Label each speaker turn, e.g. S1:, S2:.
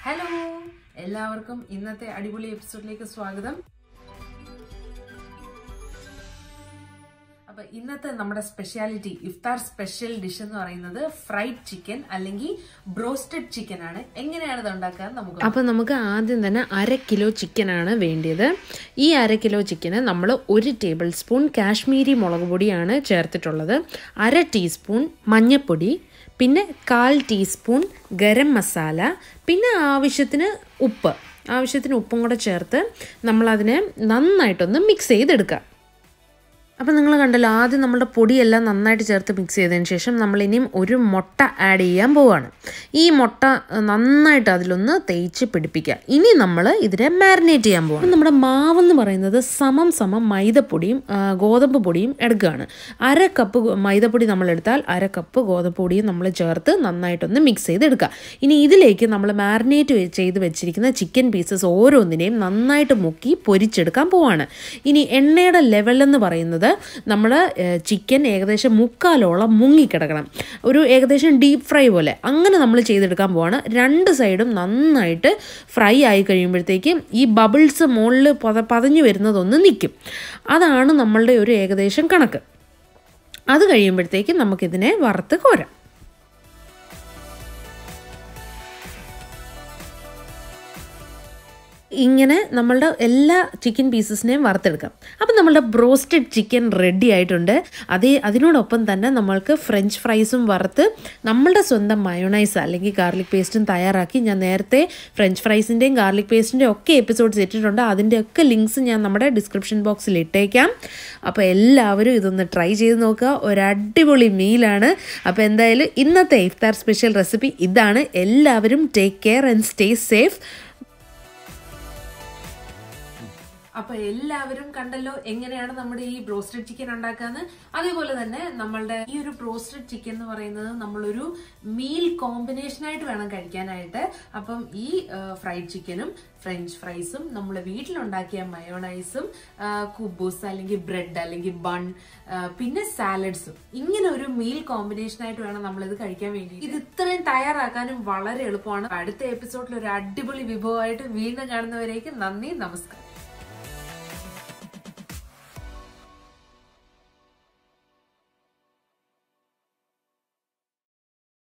S1: hello എല്ലാവർക്കും ഇന്നത്തെ അടിപൊളി എപ്പിസോഡിലേക്ക് സ്വാഗതം അപ്പൊ ഇന്നത്തെ നമ്മുടെ സ്പെഷ്യാലിറ്റി ഇഫ്താർ സ്പെഷ്യൽ ഡിഷ് എന്ന് പറയുന്നത് ഫ്രൈഡ് ചിക്കൻ അല്ലെങ്കിൽ ബ്രോസ്റ്റഡ് ചിക്കൻ ആണ് എങ്ങനെയാണ് ഇത് ഉണ്ടാക്കാൻ നമുക്ക്
S2: അപ്പോൾ നമുക്ക് ആദ്യം തന്നെ അര കിലോ ചിക്കനാണ് വേണ്ടിയത് ഈ അര കിലോ ചിക്കന് നമ്മൾ ഒരു ടേബിൾ സ്പൂൺ കാശ്മീരി മുളക് പൊടിയാണ് ചേർത്തിട്ടുള്ളത് അര ടീസ്പൂൺ മഞ്ഞൾപ്പൊടി പിന്നെ കാൽ ടീസ്പൂൺ ഗരം മസാല പിന്നെ ആവശ്യത്തിന് ഉപ്പ് ആവശ്യത്തിന് ഉപ്പും കൂടെ ചേർത്ത് നമ്മളതിനെ നന്നായിട്ടൊന്ന് മിക്സ് ചെയ്തെടുക്കുക അപ്പം നിങ്ങൾ കണ്ടല്ലോ ആദ്യം നമ്മുടെ പൊടിയെല്ലാം നന്നായിട്ട് ചേർത്ത് മിക്സ് ചെയ്തതിന് ശേഷം നമ്മൾ ഇനിയും ഒരു മുട്ട ആഡ് ചെയ്യാൻ പോവുകയാണ് ഈ മുട്ട നന്നായിട്ട് അതിലൊന്ന് തേച്ച് പിടിപ്പിക്കുക ഇനി നമ്മൾ ഇതിനെ മാരിനേറ്റ് ചെയ്യാൻ പോവാണ് നമ്മുടെ മാവെന്ന് പറയുന്നത് സമം സമം മൈദപ്പൊടിയും ആ, ഗോതമ്പ് പൊടിയും എടുക്കുകയാണ് അര കപ്പ് ഗോ- മൈദപ്പൊടി നമ്മൾ എടുത്താൽ അര കപ്പ് ഗോതമ്പ് പൊടിയും നമ്മൾ ചേർത്ത് നന്നായിട്ടൊന്ന് മിക്സ് ചെയ്തെടുക്കുക ഇനി ഇതിലേക്ക് നമ്മൾ മാരിനേറ്റ് ചെയ്ത് വെച്ചിരിക്കുന്ന ചിക്കൻ പീസസ് ഓരോന്നിനെയും നന്നായിട്ട് മുക്കി പൊരിച്ചെടുക്കാൻ പോവാണ് ഇനി എണ്ണയുടെ ലെവൽ എന്ന് പറയുന്നത് നമ്മൾ ചിക്കൻ ഏകദേശം മുക്കാലോളം മുങ്ങിക്കിടക്കണം ഒരു ഏകദേശം ഡീപ്പ് ഫ്രൈ പോലെ അങ്ങനെ നമ്മൾ ചെയ്തെടുക്കാൻ പോവാണ് രണ്ട് സൈഡും നന്നായിട്ട് ഫ്രൈ ആയി കഴിയുമ്പോഴത്തേക്കും ഈ ബബിൾസ് മുകളിൽ പത പതഞ്ഞു വരുന്നതൊന്ന് നിൽക്കും അതാണ് നമ്മളുടെ ഒരു ഏകദേശം കണക്ക് അത് കഴിയുമ്പോഴത്തേക്കും നമുക്കിതിനെ വറുത്ത് കോരാം ഇങ്ങനെ നമ്മളുടെ എല്ലാ ചിക്കൻ പീസസിനെയും വറുത്തെടുക്കാം അപ്പം നമ്മളുടെ ബ്രോസ്റ്റഡ് ചിക്കൻ റെഡി ആയിട്ടുണ്ട് അതേ അതിനോടൊപ്പം തന്നെ നമ്മൾക്ക് ഫ്രഞ്ച് ഫ്രൈസും വറുത്ത് നമ്മളുടെ സ്വന്തം മയോണൈസ് അല്ലെങ്കിൽ ഗാർലിക് പേസ്റ്റും തയ്യാറാക്കി ഞാൻ നേരത്തെ ഫ്രഞ്ച് ഫ്രൈസിൻ്റെയും ഗാർലിക് പേസ്റ്റിൻ്റെയും ഒക്കെ എപ്പിസോഡ്സ് ഇട്ടിട്ടുണ്ട് അതിൻ്റെയൊക്കെ ലിങ്ക്സ് ഞാൻ നമ്മുടെ ഡിസ്ക്രിപ്ഷൻ ബോക്സിൽ ഇട്ടേക്കാം അപ്പോൾ എല്ലാവരും ഇതൊന്ന് ട്രൈ ചെയ്ത് നോക്കുക ഒരു അടിപൊളി മീലാണ് അപ്പോൾ എന്തായാലും ഇന്നത്തെ ഇഫ്താർ സ്പെഷ്യൽ റെസിപ്പി ഇതാണ് എല്ലാവരും take care and stay safe
S1: അപ്പൊ എല്ലാവരും കണ്ടല്ലോ എങ്ങനെയാണ് നമ്മുടെ ഈ ബ്രോസ്റ്റഡ് ചിക്കൻ ഉണ്ടാക്കാന്ന് അതേപോലെ തന്നെ നമ്മളുടെ ഈ ഒരു ബ്രോസ്റ്റഡ് ചിക്കൻ എന്ന് പറയുന്നത് നമ്മളൊരു മീൽ കോമ്പിനേഷൻ ആയിട്ട് വേണം കഴിക്കാനായിട്ട് അപ്പം ഈ ഫ്രൈഡ് ചിക്കനും ഫ്രഞ്ച് ഫ്രൈസും നമ്മൾ വീട്ടിലുണ്ടാക്കിയ മയോണൈസും കുബൂസ് അല്ലെങ്കിൽ ബ്രെഡ് അല്ലെങ്കിൽ ബൺ പിന്നെ സാലഡ്സും ഇങ്ങനെ ഒരു മീൽ കോമ്പിനേഷൻ ആയിട്ട് വേണം നമ്മൾ ഇത് കഴിക്കാൻ വേണ്ടി ഇത് ഇത്രയും തയ്യാറാക്കാനും വളരെ എളുപ്പമാണ് അടുത്ത എപ്പിസോഡിൽ ഒരു അടിപൊളി വിഭവമായിട്ട് വീണ്ടും കാണുന്നവരേക്ക് നന്ദി നമസ്കാരം